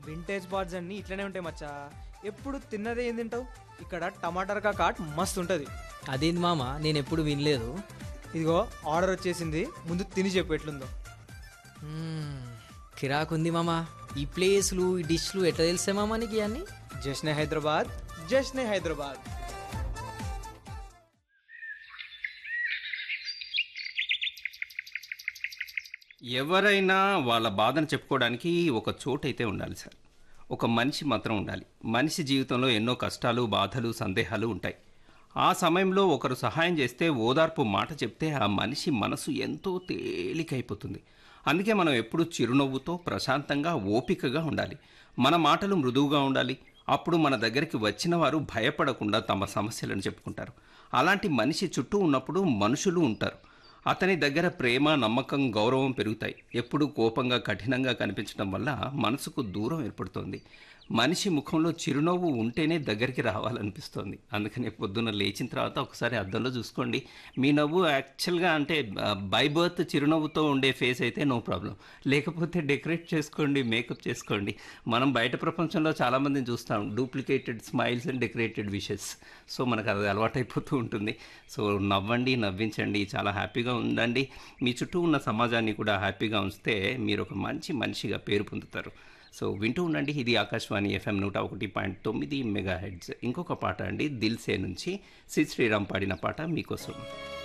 vintage birds అన్నీ ఇట్లనే ఉంటాయి మచ్చా ఎప్పుడు తిన్నదే ఏం తింటావు ఇక్కడ టమాటర్ కాట్ మస్తు ఉంటుంది అదేంది మామ నేను ఎప్పుడు వినలేదు ఇదిగో ఆర్డర్ వచ్చేసింది ముందు తిని చెప్పు ఎట్లుందో మ్మ్, కిరాకుంది మామ ఈ ప్లేస్లు ఈ డిష్లు ఎట్లా తెలిసే మామ నీకు ఇవన్నీ జశ్నే హైదరాబాద్ జశ్నే హైదరాబాద్ ఎవరైనా వాళ్ళ బాధను చెప్పుకోవడానికి ఒక చోటు అయితే ఉండాలి సార్ ఒక మనిషి మాత్రం ఉండాలి మనిషి జీవితంలో ఎన్నో కష్టాలు బాధలు సందేహాలు ఉంటాయి ఆ సమయంలో ఒకరు సహాయం చేస్తే ఓదార్పు మాట చెప్తే ఆ మనిషి మనసు ఎంతో తేలికైపోతుంది అందుకే మనం ఎప్పుడూ చిరునవ్వుతో ప్రశాంతంగా ఓపికగా ఉండాలి మన మాటలు మృదువుగా ఉండాలి అప్పుడు మన దగ్గరికి వచ్చిన వారు భయపడకుండా తమ సమస్యలను చెప్పుకుంటారు అలాంటి మనిషి చుట్టూ ఉన్నప్పుడు మనుషులు ఉంటారు అతని దగ్గర ప్రేమ నమ్మకం గౌరవం పెరుగుతాయి ఎప్పుడూ కోపంగా కఠినంగా కనిపించడం వల్ల మనసుకు దూరం ఏర్పడుతోంది మనిషి ముఖంలో చిరునవ్వు ఉంటేనే దగ్గరికి రావాలనిపిస్తోంది అందుకనే పొద్దున్న లేచిన తర్వాత ఒకసారి అద్దంలో చూసుకోండి మీ నవ్వు యాక్చువల్గా అంటే బై బర్త్ చిరునవ్వుతో ఉండే ఫేస్ అయితే నో ప్రాబ్లం లేకపోతే డెకరేట్ చేసుకోండి మేకప్ చేసుకోండి మనం బయట ప్రపంచంలో చాలామందిని చూస్తాం duplicated smiles and decorated wishes so మనకు అది అలవాటైపోతూ ఉంటుంది సో నవ్వండి నవ్వించండి చాలా హ్యాపీగా ఉండండి మీ చుట్టూ ఉన్న సమాజాన్ని కూడా హ్యాపీగా ఉంచితే మీరు ఒక మంచి మనిషిగా పేరు పొందుతారు సో వింటూ ఉండండి ఇది ఆకాశవాణి ఎఫ్ఎం నూట ఒకటి పాయింట్ తొమ్మిది మెగా హెడ్స్ ఇంకొక పాట అండి దిల్ సే నుంచి సి శ్రీరామ్ పాడిన పాట మీకోసం